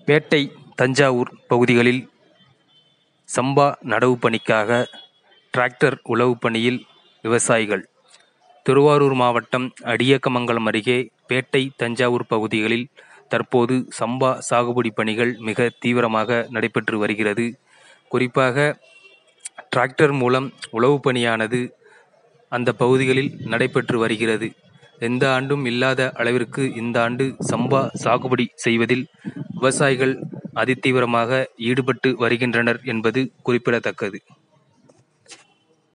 பேட்டை தஞ்சாவூர் பகுதிகளில் சம்பா நடவு பணிக்காக டிராக்டர் உழவு பணியில் விவசாயிகள் திருவாரூர் மாவட்டம் அடியக்கமங்கலம் அருகே பேட்டை தஞ்சாவூர் பகுதிகளில் தற்போது சம்பா சாகுபடி பணிகள் மிக தீவிரமாக நடைபெற்று வருகிறது குறிப்பாக டிராக்டர் மூலம் உழவு பணியானது அந்த பகுதிகளில் நடைபெற்று வருகிறது எந்த ஆண்டும் இல்லாத அளவிற்கு இந்த ஆண்டு சம்பா சாகுபடி செய்வதில் விவசாயிகள் அதிதீவிரமாக ஈடுபட்டு வருகின்றனர் என்பது குறிப்பிடத்தக்கது